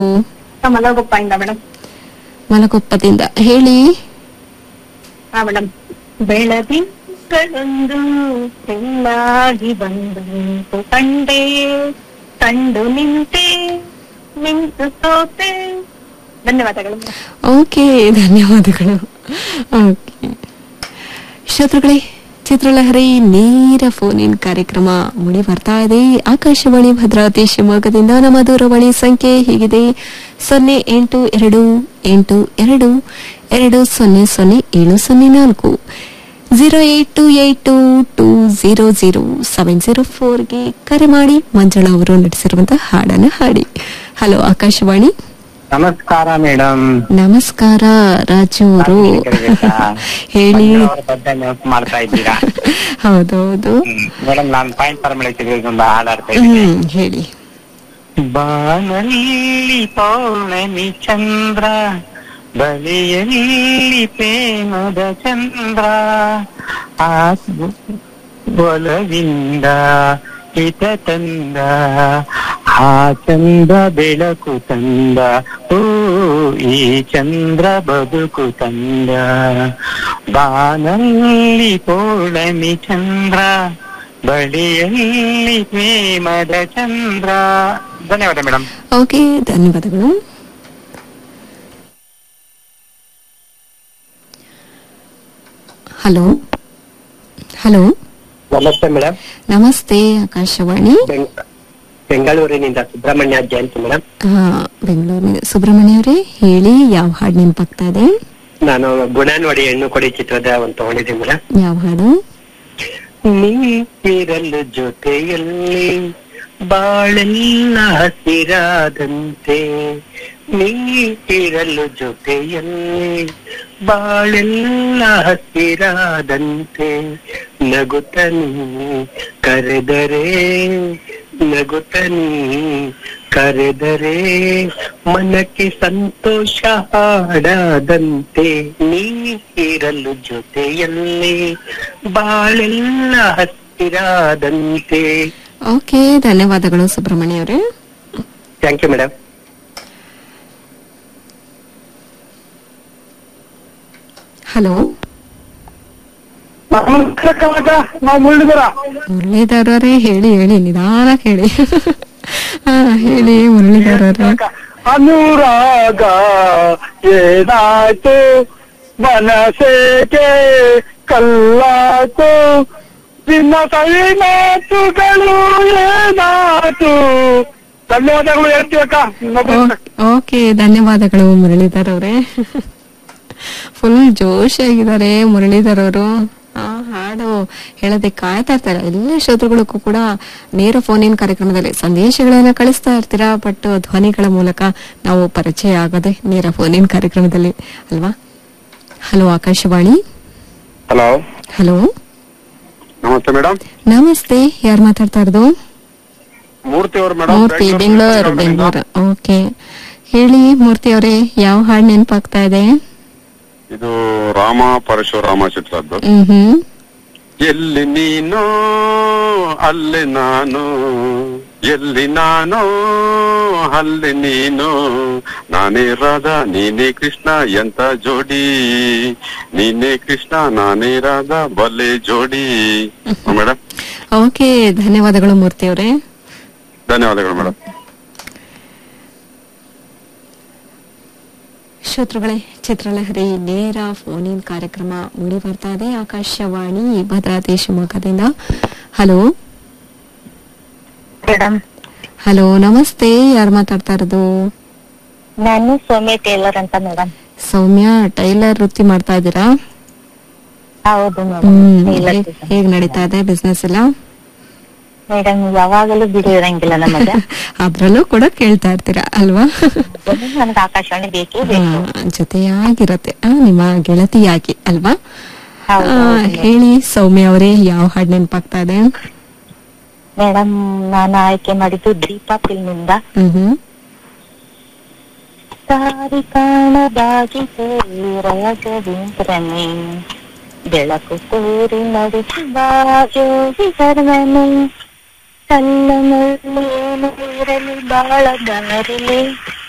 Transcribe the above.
ಮಲಗೊಪ್ಪ madam ಮಲಕೊಪ್ಪದಿಂದ ಹೇಳಿ ಹಾ madam ಬೆಳದಿಂಗಳೊಂದು ಚೆನ್ನಾಗಿ ಬಂದು ಕಂಡೆ ಕಂಡು ನಿಂತೆ ನಿಂತು ಸೋತೆ ಧನ್ಯವಾದಗಳು madam. ಓಕೆ ಧನ್ಯವಾದಗಳು ಓಕೆ ಶ್ರೋತೃಗಳೇ ಚಿತ್ರಲಹರಿ ನೇರ ಫೋನ್ ಇನ್ ಕಾರ್ಯಕ್ರಮ ಮುಡಿ ಬರ್ತಾ ಇದೆ ಆಕಾಶವಾಣಿ ಭದ್ರಾವತಿ ಶಿವಮೊಗ್ಗದಿಂದ ನಮ್ಮ ದೂರವಾಣಿ ಸಂಖ್ಯೆ ಹೀಗಿದೆ ಸೊನ್ನೆ ಎಂಟು ಎರಡು ಎಂಟು ಎರಡು ಎರಡು ಸೊನ್ನೆ ಸೊನ್ನೆ ಏಳು ಸೊನ್ನೆ ನಾಲ್ಕು zero eight two eight two two zero zero seven zero ಫೋರ್ಗೆ ಕರೆ ಮಾಡಿ ಮಂಜುಳಾ ಅವರು ನಡೆಸಿರುವಂತಹ ಹಾಡನ್ನು ಹಾಡಿ ಹಲೋ ಆಕಾಶವಾಣಿ ನಮಸ್ಕಾರ ಮೇಡಮ್ ನಮಸ್ಕಾರ ರಾಜು ಅವರು ಹೇಳಿ ಬಗ್ಗೆ ನೆನಪು ಮಾಡ್ತಾ ಇದ್ದೀರಾ ಹೌದೌದು ಮೇಡಮ್ ನಾನು ಪಾಯಿಂಟ್ ಪರಮಳಿಸಿದ್ರೆ ಒಂದು ಹಾಡಾಡ್ತಾ ಇದ್ದೀನಿ ಹ್ಮ್ ಹೇಳಿ ಬಾನಲ್ಲಿ ಪೌರ್ಣಮಿ ಚಂದ್ರ ಬಲಿಯಲ್ಲಿ ಪ್ರೇಮದ ಚಂದ್ರ ಆ ಒಲವಿಂದ ಹಿತ ತಂದ ಆ ಚಂದ್ರ ಬೆಳಕು ತಂದ ಓ ಈ ಚಂದ್ರ ಬದುಕು ತಂದ ಬಾನಲ್ಲಿ ಪೌರ್ಣಮಿ ಚಂದ್ರ ಬಳಿಯಲ್ಲಿ ಪ್ರೇಮದ ಚಂದ್ರ ಧನ್ಯವಾದ ಮೇಡಮ್ ಓಕೆ ಧನ್ಯವಾದಗಳು hello hello namaste madam namaste Akashvani ಬೆಂಗಳೂರಿನಿಂದ ಸುಬ್ರಹ್ಮಣ್ಯ ಜಯಂತಿ ಮೇಡಮ್ ಹಾ ಬೆಂಗಳೂರಿನ ಸುಬ್ರಹ್ಮಣ್ಯ ಅವರೇ ಹೇಳಿ ಯಾವ ಹಾಡು ನೆನಪಾಗ್ತಾ ಇದೆ ನಾನು ಗುಣ ನೋಡಿ ಹೆಣ್ಣು ಕೊಡಿ ಚಿತ್ರದ ಒಂದು ತಗೊಂಡಿದ್ದೀನಿ ಮೇಡಮ್ ಯಾವ ಹಾಡು ನೀರಲು ಜೊತೆಯಲ್ಲಿ ಬಾಳೆಲ್ಲ ಹಸಿರಾದಂತೆ ನೀರಲು ಜೊತೆಯಲ್ಲಿ ಬಾಳೆಲ್ಲ ಹಸಿರಾದಂತೆ ನಗುತ್ತನಿ ಕರೆದರೆ ನಗುತ್ತನಿ ಕರೆದರೆ ಮನಕ್ಕೆ ಸಂತೋಷ ಹಾಡದಂತೆ ನೀರಲು ಜೊತೆಯಲ್ಲಿ ಬಾಳೆಲ್ಲ ಹತ್ತಿರಾದಂತೆ ಓಕೆ ಧನ್ಯವಾದಗಳು ಸುಬ್ರಹ್ಮಣ್ಯ ಅವರೇ ಥ್ಯಾಂಕ್ ಯು ಮೇಡಮ್ ಹಲೋ ನಾವು ಮುಳ್ಳಿದರ ಮುರಳೀಧರ್ ಅವರೇ ಹೇಳಿ ಹೇಳಿ ನಿಧಾನಕ್ಕೆ ಹೇಳಿ ಹಾ ಹೇಳಿ ಮುರಳೀಧರ್ ಅವರೇ ಅನುರಾಗ ಏನಾಯ್ತು ಮನಸ್ಸೇಗೆ ಕಲ್ಲಾತು ನಿನ್ನ ಕೈ ಮಾತುಗಳು ಏನಾಯ್ತು ಧನ್ಯವಾದಗಳು ಹೇಳ್ತೀವಕ್ಕ ಓಕೆ ಧನ್ಯವಾದಗಳು ಮುರಳೀಧರ್ ಅವರೇ ಫುಲ್ ಜೋಶ್ ಆಗಿದ್ದಾರೆ ಮುರಳೀಧರ್ ಅವರು ಆ ಹಾಡು ಹೇಳೋದಕ್ಕೆ ಕಾಯ್ತಾ ಇರ್ತಾರೆ ಎಲ್ಲ ಶ್ರೋತೃಗಳಿಗೂ ಕೂಡ ನೇರ ಫೋನ್ ಇನ್ ಕಾರ್ಯಕ್ರಮದಲ್ಲಿ ಸಂದೇಶಗಳನ್ನ ಕಳಿಸ್ತಾ ಇರ್ತೀರಾ ಬಟ್ ಧ್ವನಿಗಳ ಮೂಲಕ ನಾವು ಪರಿಚಯ ಆಗೋದೆ ನೇರ ಫೋನ್ ಇನ್ ಕಾರ್ಯಕ್ರಮದಲ್ಲಿ ಅಲ್ವಾ hello Akashvani hello hello namaste madam namaste ಯಾರು ಮಾತಾಡ್ತಾ ಇರೋದು ಮೂರ್ತಿ ಅವರು ಮೂರ್ತಿ ಬೆಂಗಳೂರು ಬೆಂಗಳೂರು ಓಕೆ ಹೇಳಿ ಮೂರ್ತಿ ಅವರೇ ಯಾವ ಹಾಡು ನೆನಪಾಗ್ತಾ ಇದೆ ಇದು ರಾಮ ಪರಶುರಾಮ ಚಿತ್ರದ್ದು ಹ್ಮ್ ಹ್ಮ್ ಎಲ್ಲಿ ನೀನು ಅಲ್ಲಿ ನಾನು ಎಲ್ಲಿ ನಾನು ಅಲ್ಲಿ ನೀನು ನಾನೇ ರಾಧಾ ನೀನೇ ಕೃಷ್ಣ ಎಂತ ಜೋಡಿ ನೀನೇ ಕೃಷ್ಣ ನಾನೇ ರಾಧಾ ಬಲ್ಲೆ ಜೋಡಿ ಮೇಡಮ್ ಓಕೆ ಧನ್ಯವಾದಗಳು ಮೂರ್ತಿ ಅವರೇ ಧನ್ಯವಾದಗಳು ಮೇಡಮ್ ಶ್ರೋತೃಗಳೇ ಚಿತ್ರಲಹರಿ ನೇರ ಫೋನ್ ಇನ್ ಕಾರ್ಯಕ್ರಮ ಮೂಡಿ ಬರ್ತಾ ಇದೆ ಆಕಾಶವಾಣಿ ಭದ್ರಾವತಿ ಶಿವಮೊಗ್ಗದಿಂದ ಹಲೋ ಮೇಡಮ್ ಹಲೋ ನಮಸ್ತೆ ಯಾರು ಮಾತಾಡ್ತಾ ಇರೋದು ನಾನು ಸೌಮ್ಯ ಟೇಲರ್ ಅಂತ ಮೇಡಮ್ ಸೌಮ್ಯ ಟೈಲರ್ ವೃತ್ತಿ ಮಾಡ್ತಾ ಇದ್ದೀರಾ ಹೌದು ಹ್ಮ್ ಮೇಡಮ್ ಹೇಗ್- ಹೇಗ್ ನಡೀತಾ ಇದೆ ಬಿಸ್ನೆಸ್ ಎಲ್ಲ ಮೇಡಮ್ ಯಾವಾಗಲೂ ಬಿಡು ಇರಂಗಿಲ್ಲ ನಮಗೆ ಅದ್ರಲ್ಲೂ ಕೂಡ ಕೇಳ್ತಾ ಇರ್ತೀರಾ ಅಲ್ವಾ ನನಗೆ ಆಕಾಶವಾಣಿ ಬೇಕೇ ಬೇಕು ಆ, ಜೊತೆಯಾಗಿರತ್ತೆ ಆ, ನಿಮ್ಮ ಗೆಳತಿಯಾಗಿ ಅಲ್ವಾ ಹೌದು, ಆ, ಹೌದು ಮೇಡಮ್. ಹೇಳಿ ಸೌಮ್ಯ ಅವರೇ ಯಾವ ಹಾಡು ನೆನಪಾಗ್ತಾ ಇದೆ ಮೇಡಮ್ ನಾನು ಆಯ್ಕೆ ಮಾಡಿದ್ದು ದೀಪಾ ಫಿಲ್ಮಿಂದ ಹ್ಮ್ ಹ್ಮ್ ಸಾರಿ ಕಾಣದಾಗಿ ರಾಘವೇಂದ್ರನೇ ಬೆಳಕು ತೋರಿ ನಡೆಸಿದ ಯೋಗಿ ಧರ್ಮನೇ ಕಲ್ಲ ಮುಳ್ಳು ಇರಲಿ ಬಾಳ ದಾರಿಲಿ